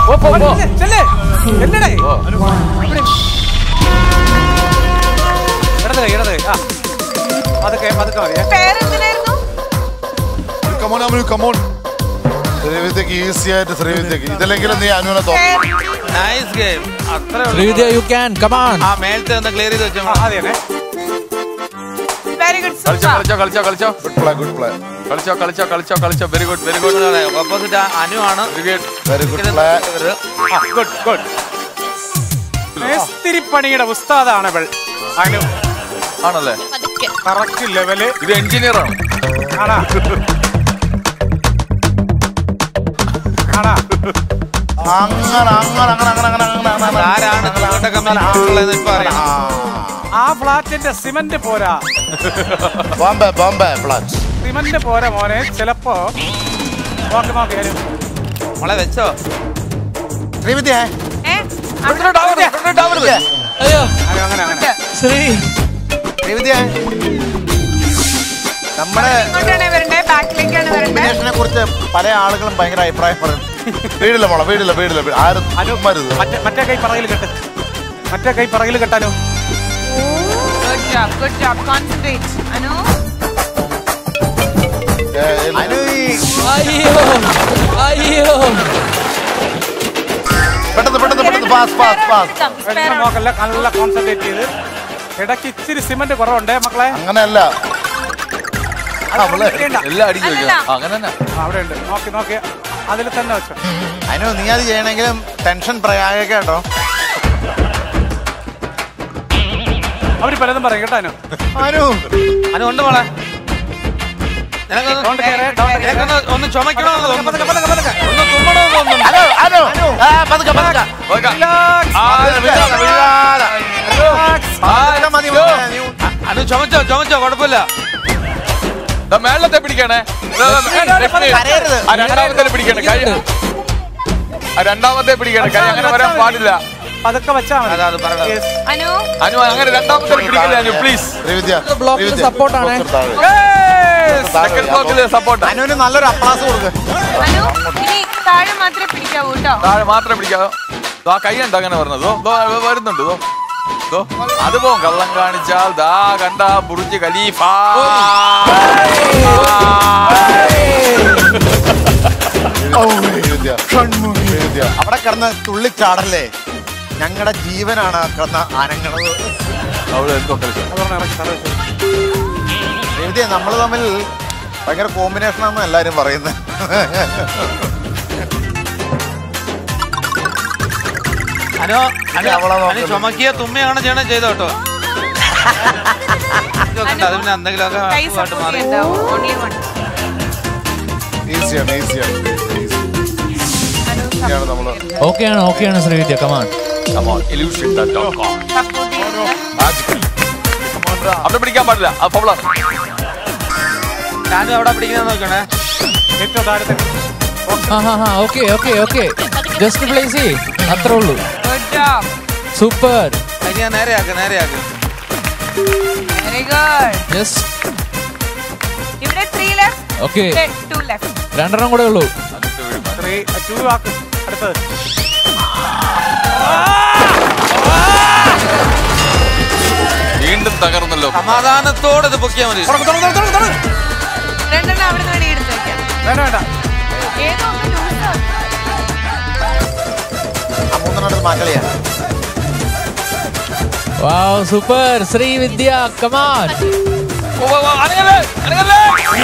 പോ, പോ, പോ. ചെല്ലേ ചെല്ലടേ ഓ. ഇടത് കൈ ഇടത് കൈ ആ പതുക്കെ പതുക്കെ മതിയേ പേരെന്തിനായിരുന്നു കമോൺ അമലു കമോൺ ശ്രീവിദ്യക്ക് ഈസി ആയിട്ട് ശ്രീവിദ്യക്ക് ഇതല്ലെങ്കിലും നീ അനുവിനെ തോന്നും നൈസ് ഗെയിം അത്ര ശ്രീവിദ്യ യു ക്യാൻ കമാൺ ആ മേലത്തെ ഒന്ന് ക്ലിയർ ചെയ്ത് വെച്ചോ ആ അതെ വെരി ഗുഡ് കളിച്ചോ കളിച്ചോ കളിച്ചോ കളിച്ചോ ഗുഡ് പ്ലേ ഗുഡ് പ്ലേ കളിച്ചോ കളിച്ചോ കളിച്ചോ കളിച്ചോ very good very good opposite Anu ആണ് very good very good play good good മേസ്തിരിപ്പണിയുടെ ഉസ്താദാണ് ഇവൾ അനു ആണല്ലേ കറക്റ്റ് ലെവല് ഇത് എഞ്ചിനീയർ ആണ് ആണാ ആണാ അങ്ങനെ അങ്ങനെ അങ്ങനെ അങ്ങനെ അങ്ങനെ അങ്ങനെ അങ്ങനെ ആരാണ് ചുവട്ട കമ്പനി ഇപ്പൊ അറിയാം ആ ഫ്ലാറ്റിന്റെ സിമന്റ് പോരാ ബോംബെ ബോംബെ ഫ്ലാറ്റ് സിമന്റ് പോരാ മോനെ ചിലപ്പോ നോക്കി നോക്കി അനു. മോളെ വെച്ചോ ശ്രീവിദ്യ ഏ അയ്യോ അനു, അങ്ങനെ അങ്ങനെ ശ്രീ ശ്രീവിദ്യ നമ്മുടെ ഇങ്ങോട്ടാണ് വരണ്ടേ ബാക്കിലേക്കാണ് വരണ്ടേ കോമ്പിനേഷനെ കുറിച്ച് പല ആളുകളും ഭയങ്കര അഭിപ്രായം പറയും വീടില്ല മോളെ വീടില്ല വീടില്ല വീ- ആരും അനുമരുത് മറ്റേ മറ്റേ കൈ പറകിൽ കെട്ട് മറ്റേ കൈ പറകിൽ കെട്ടാനോ good job good job concentrate Anu Anu ഈ അയ്യോ അയ്യോ പെട്ടെന്ന് പെട്ടെന്ന് പെട്ടെന്ന് പാസ് പാസ് പാസ് എല്ലാം നോക്കല്ല നല്ല കോൺസെൻട്രേറ്റ് ചെയ്ത് ഇടയ്ക്ക് ഇച്ചിരി സിമന്റ് കുറവുണ്ടേ മക്കളെ അങ്ങനെയല്ല അവള് വേണ്ട. എല്ലാം അടിച്ചു അല്ലല്ല. വെക്കണം അങ്ങനെ തന്നെ ആ, അവിടെ ഉണ്ട് നോക്കി നോക്കി അതിൽ തന്നെ വെച്ചോ അനു നീ അത് ചെയ്യണമെങ്കിലും ടെൻഷൻ പ്രയാഗ കേട്ടോ അവര് പലതും പറയും കേട്ടോ അനു അനു അനു ഉണ്ട് മോളെ നിനക്കൊന്ന് Don't care, don't care. നിനക്കൊന്ന് ഒന്ന് ചുമക്കണമെന്ന് പതുക്കെ, തോന്നുന്നു പതുക്കെ, പതുക്കെ. ഒന്ന് തുമ്മണമെന്ന് തോന്നുന്നു അനു അനു ആ, പതുക്കെ പതുക്കെ ഓക്കെ. Relax. ആ, വീഴാതെ, വീഴാതെ. Relax. പതുക്കെ മതി മോനെ, നീ അനു ചുമച്ചോ ചുമച്ചോ കുഴപ്പമില്ല ദാ മേളത്തെ പിടിക്കണേ ദാ, ദാ, ലക്ഷ്മി. കരയരുത്. ആ രണ്ടാമത്തെ പിടിക്കണേ കൈ ആ രണ്ടാമത്തെ പിടിക്കണേ കൈ അങ്ങനെ വരാൻ പാടില്ല പതുക്കെ വെച്ചാ മതി അതാ, അത് പറയണം. Yes. അനു അനു അങ്ങനെ രണ്ടാമത്തെ പിടിക്കില്ല അനു പ്ലീസ് ശ്രീവിദ്യ ബ്ലോക്കിൽ ശ്രീവിദ്യ, support ആണേ. കുറച്ച് താഴെ. Yes. താഴെ സെക്കൻഡ് അപ്പൊ ബ്ലോക്കിൽ സപ്പോർട്ട് അനുവിന് നല്ലൊരു അപ്ലാസ് കൊടുക്ക് അനു ഇനി താഴെ മാത്രമേ പിടിക്കാവൂ കേട്ടോ താഴെ മാത്രമേ പിടിക്കാവോ ദോ, ആ കൈ ഉണ്ട് അങ്ങനെ പറഞ്ഞത് ദോ, ദോ, വരുന്നുണ്ട് ദോ ദോ അത് പോവും കള്ളം കാണിച്ചാൽ ദാ കണ്ട ബുർജ് ഖലീഫ ശ്രീവിദ്യ ശ്രീവിദ്യ അവിടെ കിടന്ന് തുള്ളിച്ചാടല്ലേ ഞങ്ങളുടെ ജീവനാണ് ആ കിടന്ന അനങ്ങണത് അവിടെ എന്തോ കളിച്ചു അതൊന്ന് ഇറക്കി തല വെച്ചോ. ശ്രീവിദ്യ നമ്മൾ തമ്മിൽ ഭയങ്കര കോമ്പിനേഷൻ ആണെന്ന് എല്ലാരും പറയുന്നത് അനു അനു അവളെ അനു നോക്കുന്നു. ചുമക്കിയ തുമ്മയാണ് ചെയ്യണം ചെയ്തോ കേട്ടോ ഇതൊക്കെ അത് പിന്നെ എന്തെങ്കിലുമൊക്കെ കൈ ആയിട്ട് സപ്പോർട്ട് മാറി ചെയ്യണ്ടാവും ഓൺലി വൺ ഈസിയാണ് ഈസിയാണ് അനു ഈസിയാണ് നമ്മള് ഓക്കെയാണ് ഓക്കെയാണ് Srividya come on Come on, illusion.com. Support ചെയ്യുന്നത് Magical. അവിടെ പിടിക്കാൻ പാടില്ല ആ ഫൗളാണ് ഞാനും എവിടെ പിടിക്കുന്ന നോക്കണേ ഏറ്റവും താഴത്തെ ആ ഹാ ഹാ okay okay okay just place ചെയ്യ് അത്രേ ഉള്ളൂ ഗുഡ് ജോബ് സൂപ്പർ അത് ഞാൻ നേരെയാക്ക് നേരെയാക്ക് വെരി ഗുഡ് ജസ്റ്റ് ഇവിടെ three left okay two left രണ്ടെണ്ണം കൂടെ ഉള്ളൂ ത്രീ ടു ആക്ക് അടുത്തത് വീണ്ടും തകർന്നല്ലോ സമാധാനത്തോടെ ഇത് പൊക്കിയാൽ മതി തുറക്ക്, തുറക്ക്, തുറക്ക്, തുറക്ക്, തുറക്ക്. രണ്ടെണ്ണം അവിടെ നിന്ന് വേണ്ടി എടുത്ത് വെക്കാം വേണ്ട വേണ്ട ഏതോ ഒന്ന് ലൂസ് ആ മൂന്നെണ്ണത്തിൽ മാറ്റളിയാ വാവ് സൂപ്പർ ശ്രീവിദ്യ കമാൺ ഓ, ഓ, ഓ, അനങ്ങല്ലേ, അനങ്ങല്ലേ.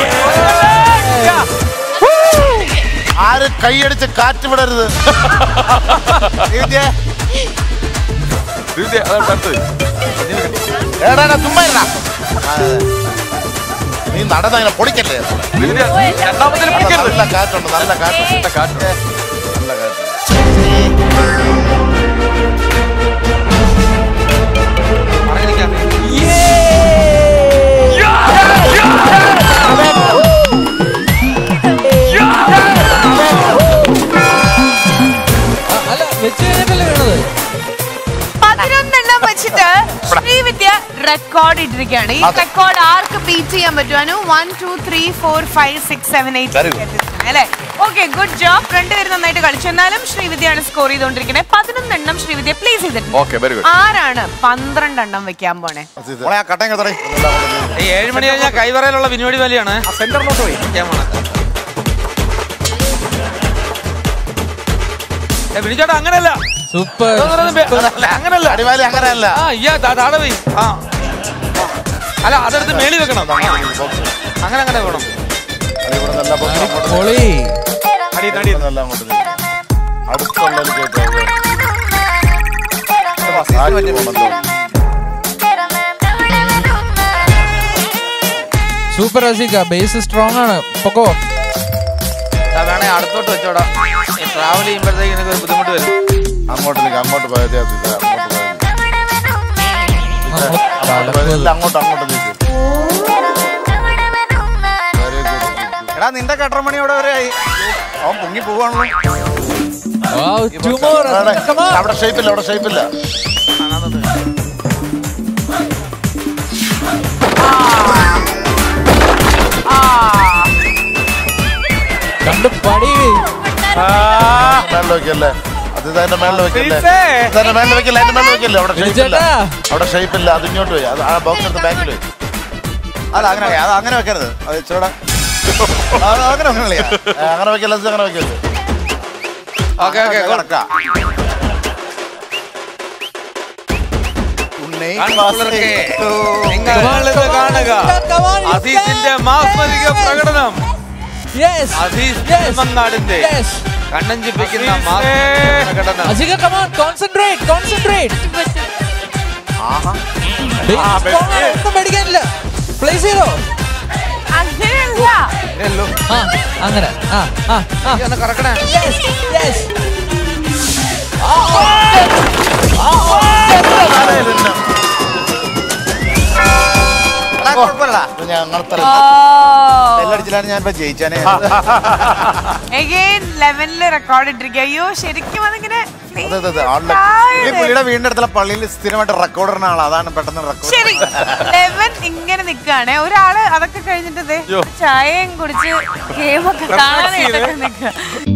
ആര് കൈയടിച്ച് കാറ്റ് വിടരുത് ശ്രീവിദ്യ ദിവ്യ, അതാണ് അടുത്തത്. ഏടാ ചുമ്മാ ഇരുടാ. ആ, അതെ. നീ നടന്നതിനെ പൊടിക്കല്ലേ ദിവ്യ, രണ്ടാമത്തേൽ നല്ല പിടിക്കരുത് നല്ല കാറ്റുണ്ട് നല്ല കാറ്റുണ്ട് നല്ല കാറ്റ്. നല്ല കാറ്റ് പറഞ്ഞു നിൽക്കാം അല്ല വെച്ച് കഴിഞ്ഞിട്ടല്ലേ വീണത് പതിനൊന്നെണ്ണം വെച്ചിട്ട് ശ്രീവിദ്യ റെക്കോർഡ് ഇട്ടിരിക്കുകയാണ് ഈ റെക്കോർഡ് ആർക്ക് ബീറ്റ് ചെയ്യാൻ പറ്റുവാനു one two three four five six seven Very good. Eight അല്ലേ ഓക്കെ ഗുഡ് ജോബ് രണ്ടുപേരും നന്നായിട്ട് കളിച്ചു എന്നാലും ശ്രീവിദ്യയാണ് സ്കോർ ചെയ്തുകൊണ്ടിരിക്കുന്നത് പതിനൊന്നെണ്ണം ശ്രീവിദ്യ പ്ലേസ് ചെയ്തിട്ടുണ്ട് ഓക്കെ വെരി ഗുഡ് ആരാണ് പന്ത്രണ്ടെണ്ണം വെക്കാൻ പോണേ മോളെ ആ കട്ടയം കത്തറേ ഈ ഏഴ് മണി കഴിഞ്ഞാൽ കൈവറയിലുള്ള വിനോടി വലിയാണ് ആ സെന്ററിലോട്ട് പോയി ഞാൻ പോണെ. ഏ, ബിനിച്ചേട്ടാ അങ്ങനല്ല സൂപ്പർ അതൊന്നും ബേ- അല്ല, അങ്ങനല്ല അടിവാലി അങ്ങനെയല്ല ആ ഇയ്യാ താ- താഴെ പോയി ആ അല്ല അതെടുത്ത് മേളി വെക്കണം അങ്ങനെ അങ്ങനെ വേണം ഇവിടെ നല്ല box അങ്ങോട്ട് പൊളി അടി നടി ഇവിടെ നല്ല അങ്ങോട്ട് നീക്ക്. അടുത്തുള്ളതിൽ കേട്ടോ സൂപ്പർ അസിക ബേസ് സ്ട്രോങ് ആണ് പൊക്കോ ആ, വേണേ അടുത്തോട്ട് വെച്ചോടാ ട്രാവൽ ചെയ്യുമ്പോഴത്തേക്ക് എനിക്ക് ഒരു ബുദ്ധിമുട്ട് വരും അങ്ങോട്ട് നിൽക്ക് അങ്ങോട്ട് പോയത് അങ്ങോട്ട് പോയത് തലപ്പ്. ഇല്ല, അങ്ങോട്ട് അങ്ങോട്ട് നീക്ക് Very good. എടാ നിന്റെ കട്ടറമണി അവിടെ വരെ ആയി അവൻ പൊങ്ങി പോവാണല്ലോ Wow, two more. അവിടെ Asika, come on. അവിടെ ഷേപ്പില്ല അവിടെ ഷേപ്പില്ല കണ്ടു പടി മേളിൽ വെക്കല്ലേ അത് ഇതിന്റെ മേളിൽ വെക്കല്ലേ ശ്രീസേ. ഇതിന്റെ മേളിൽ വെക്കല്ലേ അതിന്റെ മേളിൽ വെക്കല്ലേ അവിടെ ഷേപ്പില്ല ചേട്ടാ. അവിടെ ഷേപ്പില്ല അത് ഇങ്ങോട്ട് പോയി അത് ആ ബോക്സ് എടുത്ത് ബാക്കിൽ പോയി അല്ല അങ്ങനെ അത് അങ്ങനെ വെക്കരുത് അത് ഇച്ചിരൂടെ അത് അങ്ങനെ അങ്ങനെ അങ്ങനെ വെക്കല്ലേ ഇത് അങ്ങനെ വെക്കല്ലേ ഓക്കെ ഓക്കെ കറക്റ്റാ ഉണ്ണി കൺകുളിർക്കെ നിങ്ങൾ Come on, ഇത് come on, കാണുക Asika, come on, you അസീസിന്റെ can. മാസ്മരിക പ്രകടനം Yes. അസീസ് Yes. തിരുമങ്ങാടിന്റെ Yes. കണ്ണഞ്ചിപ്പിക്കുന്ന അസീസേ. മാസ്മരിക പ്രകടനം Asika, come on, concentrate, concentrate. Base ആ, strong ആണ്, ബെസ്റ്റ്. ഒന്നും പേടിക്കാനില്ല പ്ലേസ് ചെയ്തോ അങ്ങനെയല്ല ആ അങ്ങനെ ആ ആ ആ ഒന്ന് കറക്കണേ യെസ് യെസ് എടാ കുഴപ്പമില്ലടാ ഇത് ഞങ്ങളത്തെ എല്ലടിച്ചിലാണ് ഞാൻ ഇപ്പൊ ജയിച്ചാനേ എഗെയിൻ ലെവനില് റെക്കോർഡ് ഇട്ടിരിക്കുക അയ്യോ ശരിക്കും അതിങ്ങനെ അതെ, അതെ, അതെ. ആളിലെ- ആയത്. ഈ പുള്ളിയുടെ വീടിന്റെ അടുത്തുള്ള പള്ളിയിൽ സ്ഥിരമായിട്ട് റെക്കോർഡറിന് ആളാ അതാണ് പെട്ടെന്ന് റെക്കോർഡ് ശരി ലെവൻ ഇങ്ങനെ നിക്കാണ് ഒരാള് അതൊക്കെ കഴിഞ്ഞിട്ട് ദേ ചായയും കുടിച്ച് ഗെയിമൊക്കെ കാണാനായിട്ടൊക്കെ നിക്കുക